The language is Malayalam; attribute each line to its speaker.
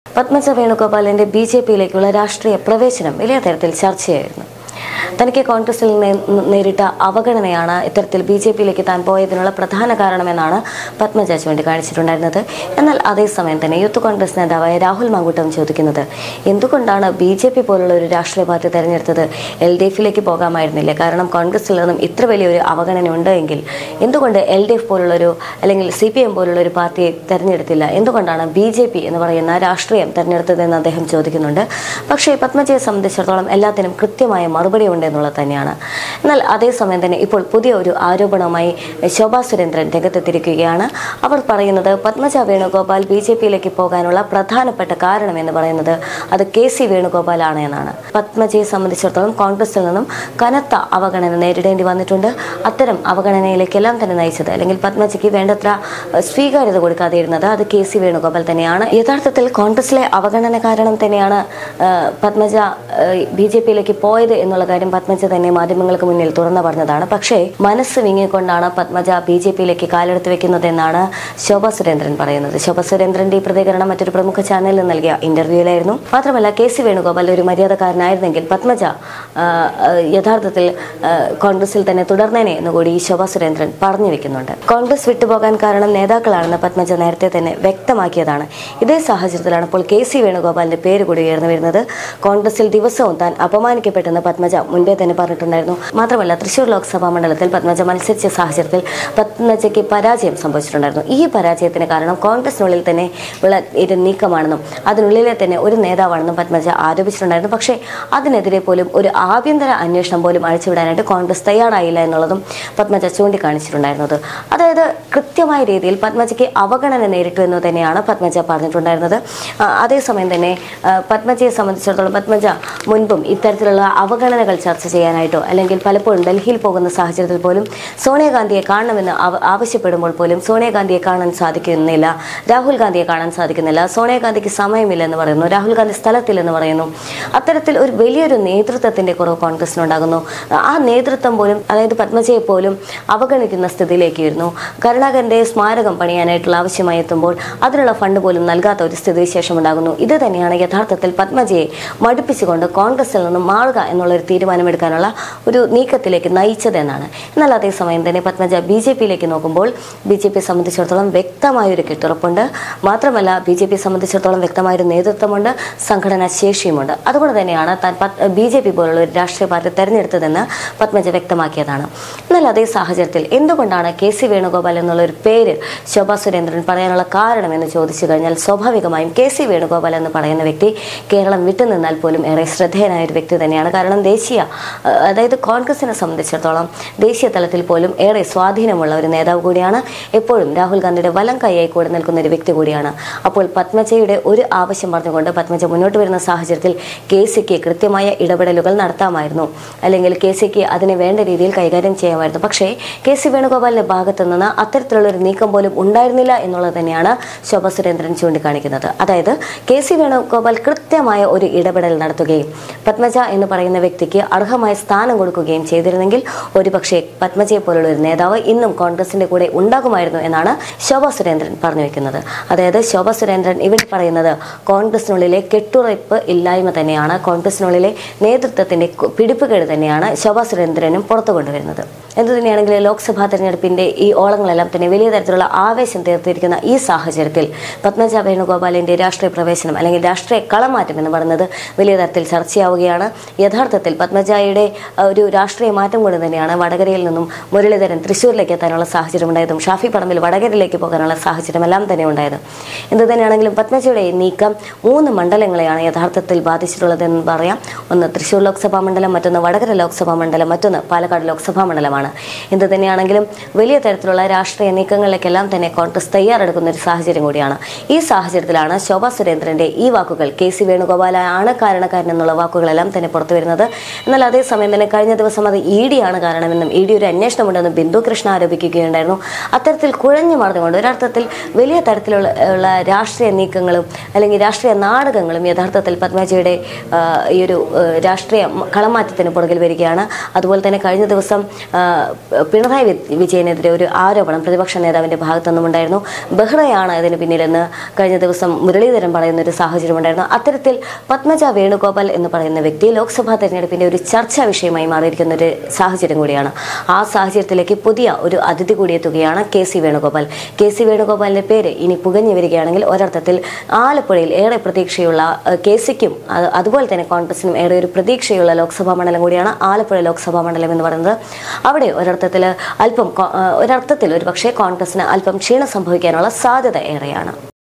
Speaker 1: പത്മജ വേണുഗോപാലിന്റെ ബി ജെ പിയിലേക്കുള്ള രാഷ്ട്രീയ പ്രവേശനം വലിയ തരത്തിൽ ചർച്ചയായിരുന്നു തനിക്ക് കോൺഗ്രസിൽ നിന്ന് നേരിട്ട അവഗണനയാണ് ഇത്തരത്തിൽ ബി ജെ പിയിലേക്ക് താൻ പോയതിനുള്ള പ്രധാന കാരണമെന്നാണ് പത്മജ ചൂണ്ടിക്കാണിച്ചിട്ടുണ്ടായിരുന്നത് എന്നാൽ അതേസമയം തന്നെ യൂത്ത് കോൺഗ്രസ് നേതാവായ രാഹുൽ മാങ്കൂട്ടം ചോദിക്കുന്നത് എന്തുകൊണ്ടാണ് ബി ജെ പി പോലുള്ള ഒരു രാഷ്ട്രീയ പാർട്ടി തെരഞ്ഞെടുത്തത് എൽ ഡി എഫിലേക്ക് പോകാമായിരുന്നില്ലേ കാരണം കോൺഗ്രസിൽ നിന്നും ഇത്ര വലിയൊരു അവഗണന ഉണ്ട് എങ്കിൽ എന്തുകൊണ്ട് എൽ ഡി എഫ് പോലുള്ളൊരു അല്ലെങ്കിൽ സി പി എം പോലുള്ള ഒരു പാർട്ടിയെ തെരഞ്ഞെടുത്തില്ല എന്തുകൊണ്ടാണ് ബി ജെ പി എന്ന് പറയുന്ന രാഷ്ട്രീയം തെരഞ്ഞെടുത്തതെന്ന് അദ്ദേഹം ചോദിക്കുന്നുണ്ട് പക്ഷേ പത്മജയെ സംബന്ധിച്ചിടത്തോളം എല്ലാത്തിനും കൃത്യമായ മറുപടി ഉണ്ട് എന്നുള്ളത് തന്നെയാണ് എന്നാൽ അതേസമയം തന്നെ ഇപ്പോൾ പുതിയ ഒരു ആരോപണവുമായി ശോഭാ സുരേന്ദ്രൻ രംഗത്തെത്തിയിരിക്കുകയാണ് അവർ പറയുന്നത് പത്മജ വേണുഗോപാൽ ബി ജെ പിയിലേക്ക് പോകാനുള്ള പ്രധാനപ്പെട്ട കാരണം എന്ന് പറയുന്നത് അത് കെ സി വേണുഗോപാലാണ് എന്നാണ് പത്മജയെ സംബന്ധിച്ചിടത്തോളം കോൺഗ്രസിൽ നിന്നും കനത്ത അവഗണന നേരിടേണ്ടി വന്നിട്ടുണ്ട് അത്തരം അവഗണനയിലേക്കെല്ലാം തന്നെ നയിച്ചത് അല്ലെങ്കിൽ പത്മജയ്ക്ക് വേണ്ടത്ര ഏഹ്, സ്വീകാര്യത കൊടുക്കാതിരുന്നത് അത് കെ സി വേണുഗോപാൽ തന്നെയാണ് യഥാർത്ഥത്തിൽ കോൺഗ്രസിലെ അവഗണന കാരണം തന്നെയാണ് ഏഹ്, പത്മജ ബി ജെ പിയിലേക്ക് പോയത് എന്നുള്ള കാര്യം പത്മജ തന്നെ മാധ്യമങ്ങൾക്ക് മുന്നിൽ തുറന്നു പറഞ്ഞതാണ് പക്ഷേ മനസ്സ് വിങ്ങിക്കൊണ്ടാണ് പത്മജ ബി ജെ പിയിലേക്ക് കാലെടുത്ത് വെക്കുന്നതെന്നാണ് ശോഭ സുരേന്ദ്രൻ പറയുന്നത് ശോഭ സുരേന്ദ്രന്റെ ഈ പ്രതികരണം മറ്റൊരു പ്രമുഖ ചാനലിൽ നൽകിയ ഇന്റർവ്യൂവിലായിരുന്നു മാത്രമല്ല കെ സി വേണുഗോപാൽ ഒരു മര്യാദക്കാരനായിരുന്നെങ്കിൽ പത്മജ ആ, ആ, യഥാർത്ഥത്തിൽ ആ, കോൺഗ്രസിൽ തന്നെ തുടർന്നേനെ എന്ന് കൂടി ഈ ശോഭ സുരേന്ദ്രൻ പറഞ്ഞു വെക്കുന്നുണ്ട് കോൺഗ്രസ് വിട്ടുപോകാൻ കാരണം നേതാക്കളാണെന്ന് പത്മജ നേരത്തെ തന്നെ വ്യക്തമാക്കിയതാണ് ഇതേ സാഹചര്യത്തിലാണ് ഇപ്പോൾ കെ സി വേണുഗോപാലിന്റെ പേര് കൂടി ഉയർന്നു വരുന്നത് കോൺഗ്രസിൽ ദിവസവും താൻ അപമാനിക്കപ്പെട്ടെന്ന് പത്മജ മുൻപേ തന്നെ പറഞ്ഞിട്ടുണ്ടായിരുന്നു മാത്രമല്ല തൃശൂർ ലോക്സഭാ മണ്ഡലത്തിൽ പത്മജ മത്സരിച്ച സാഹചര്യത്തിൽ പത്മജയ്ക്ക് പരാജയം സംഭവിച്ചിട്ടുണ്ടായിരുന്നു ഈ പരാജയത്തിന് കാരണം കോൺഗ്രസിനുള്ളിൽ തന്നെ ഉള്ള ഒരു നീക്കമാണെന്നും അതിനുള്ളിലെ തന്നെ ഒരു നേതാവാണെന്നും പത്മജ ആരോപിച്ചിട്ടുണ്ടായിരുന്നു പക്ഷേ അതിനെതിരെ പോലും ഒരു ആഭ്യന്തര അന്വേഷണം പോലും അഴിച്ചുവിടാനായിട്ട് കോൺഗ്രസ് തയ്യാറായില്ല എന്നുള്ളതും പത്മജ ചൂണ്ടിക്കാണിച്ചിട്ടുണ്ടായിരുന്നത് അതായത് കൃത്യമായ രീതിയിൽ പത്മജയ്ക്ക് അവഗണന നേരിട്ടു എന്ന് തന്നെയാണ് പത്മജ പറഞ്ഞിട്ടുണ്ടായിരുന്നത് ആ, അതേസമയം തന്നെ ആ, പത്മജയെ സംബന്ധിച്ചിടത്തോളം പത്മജ മുൻപും ഇത്തരത്തിലുള്ള അവഗണനകൾ ചർച്ച ചെയ്യാനായിട്ടോ അല്ലെങ്കിൽ പലപ്പോഴും ഡൽഹിയിൽ പോകുന്ന സാഹചര്യത്തിൽ പോലും സോണിയാഗാന്ധിയെ കാണണമെന്ന് ആവ- ആവശ്യപ്പെടുമ്പോൾ പോലും സോണിയാഗാന്ധിയെ കാണാൻ സാധിക്കുന്നില്ല രാഹുൽ ഗാന്ധിയെ കാണാൻ സാധിക്കുന്നില്ല സോണിയാഗാന്ധിക്ക് സമയമില്ലെന്ന് പറയുന്നു രാഹുൽ ഗാന്ധി സ്ഥലത്തില്ലെന്ന് പറയുന്നു അത്തരത്തിൽ ഒരു വലിയൊരു നേതൃത്വത്തിന്റെ കുറവ് കോൺഗ്രസിനുണ്ടാകുന്നു ആ നേതൃത്വം പോലും അതായത് പത്മജയെ പോലും അവഗണിക്കുന്ന സ്ഥിതിയിലേക്ക് വരുന്നു കരുണാകരന്റെ സ്മാരകം പണിയാനായിട്ടുള്ള ആവശ്യമായി എത്തുമ്പോൾ അതിനുള്ള ഫണ്ട് പോലും നൽകാത്ത ഒരു സ്ഥിതിവിശേഷം ഉണ്ടാകുന്നു ഇത് തന്നെയാണ് യഥാർത്ഥത്തിൽ പത്മജയെ മടുപ്പിച്ചുകൊണ്ട് കോൺഗ്രസിൽ നിന്നും മാറുക എന്നുള്ള ഒരു തീരുമാനമെടുക്കാനുള്ള ഒരു നീക്കത്തിലേക്ക് നയിച്ചതെന്നാണ് എന്നാൽ അതേസമയം തന്നെ പത്മജ ബി ജെ പിയിലേക്ക് നോക്കുമ്പോൾ ബി ജെ പി സംബന്ധിച്ചിടത്തോളം വ്യക്തമായൊരു കെട്ടുറപ്പുണ്ട് മാത്രമല്ല ബി ജെ പി സംബന്ധിച്ചിടത്തോളം വ്യക്തമായൊരു നേതൃത്വമുണ്ട് സംഘടനാ ശേഷിയുമുണ്ട് അതുകൊണ്ട് തന്നെയാണ് താൻ ബി ജെ പി പോലുള്ള ഒരു രാഷ്ട്രീയ പാർട്ടി തെരഞ്ഞെടുത്തതെന്ന് പത്മജ വ്യക്തമാക്കിയതാണ് എന്നാൽ അതേ സാഹചര്യത്തിൽ എന്തുകൊണ്ടാണ് കെ സി വേണുഗോപാൽ എന്നുള്ള ഒരു പേര് ശോഭാ സുരേന്ദ്രൻ പറയാനുള്ള കാരണം എന്ന് ചോദിച്ചു കഴിഞ്ഞാൽ സ്വാഭാവികമായും കെ സി വേണുഗോപാൽ എന്ന് പറയുന്ന വ്യക്തി കേരളം വിട്ടുനിന്നാൽ പോലും ഏറെ ശ്രദ്ധേയനായ ഒരു വ്യക്തി തന്നെയാണ് കാരണം ദേശീയ അഹ് അതായത് കോൺഗ്രസിനെ സംബന്ധിച്ചിടത്തോളം ദേശീയ തലത്തിൽ പോലും ഏറെ സ്വാധീനമുള്ള ഒരു നേതാവ് കൂടിയാണ് എപ്പോഴും രാഹുൽ ഗാന്ധിയുടെ വലം കൈയായി കൂടെ നിൽക്കുന്ന ഒരു വ്യക്തി കൂടിയാണ് അപ്പോൾ പത്മജയുടെ ഒരു ആവശ്യം പറഞ്ഞുകൊണ്ട് പത്മജ മുന്നോട്ട് വരുന്ന സാഹചര്യത്തിൽ കെ സിക്ക് കൃത്യമായ ഇടപെടലുകൾ നടത്താമായിരുന്നു അല്ലെങ്കിൽ കെ സിക്ക് അതിനെ വേണ്ട രീതിയിൽ കൈകാര്യം ചെയ്യാമായിരുന്നു പക്ഷേ കെ സി വേണുഗോപാലിന്റെ ഭാഗത്തു നിന്ന് അത്തരത്തിലുള്ള ഒരു നീക്കം പോലും ഉണ്ടായിരുന്നില്ല എന്നുള്ളത് തന്നെയാണ് ശോഭ സുരേന്ദ്രൻ ചൂണ്ടിക്കാണിക്കുന്നത് അതായത് കെ സി വേണുഗോപാൽ കൃത്യമായ ഒരു ഇടപെടൽ നടത്തുകയും പത്മജ എന്ന് പറയുന്ന വ്യക്തിക്ക് അർഹമായ സ്ഥാനം കൊടുക്കുകയും ചെയ്തിരുന്നെങ്കിൽ ഒരുപക്ഷെ പത്മജയെ പോലുള്ള ഒരു നേതാവ് ഇന്നും കോൺഗ്രസിന്റെ കൂടെ ഉണ്ടാകുമായിരുന്നു എന്നാണ് ശോഭ സുരേന്ദ്രൻ പറഞ്ഞു വെക്കുന്നത് അതായത് ശോഭ സുരേന്ദ്രൻ ഇവിടെ പറയുന്നത് കോൺഗ്രസിനുള്ളിലെ കെട്ടുറപ്പ് ഇല്ലായ്മ തന്നെയാണ് കോൺഗ്രസിനുള്ളിലെ നേതൃത്വത്തിന്റെ കു- പിടിപ്പുകേട് തന്നെയാണ് ശോഭ സുരേന്ദ്രനും പുറത്തു കൊണ്ടുവരുന്നത് എന്തു തന്നെയാണെങ്കിലും ലോക്സഭാ തെരഞ്ഞെടുപ്പിന്റെ ഈ ഓളങ്ങളെല്ലാം തന്നെ വലിയ തരത്തിലുള്ള ആവേശം തീർത്തിരിക്കുന്ന ഈ സാഹചര്യത്തിൽ പത്മജ വേണുഗോപാലിന്റെ രാഷ്ട്രീയ പ്രവേശനം അല്ലെങ്കിൽ രാഷ്ട്രീയ കളമാറ്റം എന്ന് പറയുന്നത് വലിയ തരത്തിൽ ചർച്ചയാവുകയാണ് യഥാർത്ഥത്തിൽ പത്മജയുടെ അഹ്, ഒരു രാഷ്ട്രീയ മാറ്റം കൊണ്ട് തന്നെയാണ് വടകരയിൽ നിന്നും മുരളീധരൻ തൃശ്ശൂരിലേക്ക് എത്താനുള്ള സാഹചര്യം ഉണ്ടായതും ഷാഫി പറമ്പിൽ വടകരയിലേക്ക് പോകാനുള്ള സാഹചര്യം എല്ലാം തന്നെ ഉണ്ടായത് എന്ത് തന്നെയാണെങ്കിലും പത്മജയുടെ ഈ നീക്കം മൂന്ന് മണ്ഡലങ്ങളെയാണ് യഥാർത്ഥത്തിൽ ബാധിച്ചിട്ടുള്ളതെന്ന് പറയാം ഒന്ന് തൃശ്ശൂർ ലോക്സഭാ മണ്ഡലം മറ്റൊന്ന് വടകര ലോക്സഭാ മണ്ഡലം മറ്റൊന്ന് പാലക്കാട് ലോക്സഭാ മണ്ഡലമാണ് എന്ത് തന്നെയാണെങ്കിലും വലിയ തരത്തിലുള്ള രാഷ്ട്രീയ നീക്കങ്ങളിലേക്കെല്ലാം തന്നെ കോൺഗ്രസ് തയ്യാറെടുക്കുന്ന ഒരു സാഹചര്യം കൂടിയാണ് ഈ സാഹചര്യത്തിലാണ് ശോഭാ സുരേന്ദ്രന്റെ ഈ വാക്കുകൾ കെ സി വേണുഗോപാലാണ് കാരണക്കാരൻ എന്നുള്ള വാക്കുകളെല്ലാം തന്നെ പുറത്തു വരുന്നത് എന്നാൽ അതേസമയം തന്നെ കഴിഞ്ഞ ദിവസം അത് ഇ ഡി ആണ് കാരണമെന്നും ഇ ഡി ഒരു അന്വേഷണമുണ്ടെന്നും ബിന്ദു കൃഷ്ണ ആരോപിക്കുകയുണ്ടായിരുന്നു അത്തരത്തിൽ കുഴഞ്ഞു മറിഞ്ഞുകൊണ്ട് ഒരർത്ഥത്തിൽ വലിയ തരത്തിലുള്ള ഉള്ള രാഷ്ട്രീയ നീക്കങ്ങളും അല്ലെങ്കിൽ രാഷ്ട്രീയ നാടകങ്ങളും യഥാർത്ഥത്തിൽ പത്മജിയുടെ ആ, ഈ ഒരു ആ, രാഷ്ട്രീയ കളമാറ്റത്തിന് പുറകിൽ വരികയാണ് അതുപോലെ തന്നെ കഴിഞ്ഞ ദിവസം ആ, പിണറായി വി- വിജയനെതിരെ ഒരു ആരോപണം പ്രതിപക്ഷ നേതാവിന്റെ ഭാഗത്തു നിന്നും ഉണ്ടായിരുന്നു ബെഹ്റയാണ് ഇതിന് പിന്നിലെന്ന് കഴിഞ്ഞ ദിവസം മുരളീധരൻ പറയുന്ന ഒരു സാഹചര്യം ഉണ്ടായിരുന്നു അത്തരത്തിൽ പത്മജ വേണുഗോപാൽ എന്ന് പറയുന്ന വ്യക്തി ലോക്സഭാ തെരഞ്ഞെടുപ്പിന്റെ ഒരു ചർച്ചാ വിഷയമായി മാറിയിരിക്കുന്ന ഒരു സാഹചര്യം കൂടിയാണ് ആ സാഹചര്യത്തിലേക്ക് പുതിയ ഒരു അതിഥി കൂടി എത്തുകയാണ് K C Venugopal K C വേണുഗോപാലിന്റെ പേര് ഇനി പുകഞ്ഞു വരികയാണെങ്കിൽ ഒരർത്ഥത്തിൽ ആലപ്പുഴയിൽ ഏറെ പ്രതീക്ഷയുള്ള ഏഹ്, കെ സിക്കും അത് അതുപോലെ തന്നെ കോൺഗ്രസിനും ഏറെ ഒരു പ്രതീക്ഷയുള്ള ലോക്സഭാ മണ്ഡലം കൂടിയാണ് ആലപ്പുഴ ലോക്സഭാ മണ്ഡലം എന്ന് പറയുന്നത് അവിടെ ഒരർത്ഥത്തിൽ അല്പം കോ- ഏഹ്, ഒരർത്ഥത്തിൽ ഒരു പക്ഷേ കോൺഗ്രസിന് അല്പം ക്ഷീണം സംഭവിക്കാനുള്ള സാധ്യത ഏറെയാണ്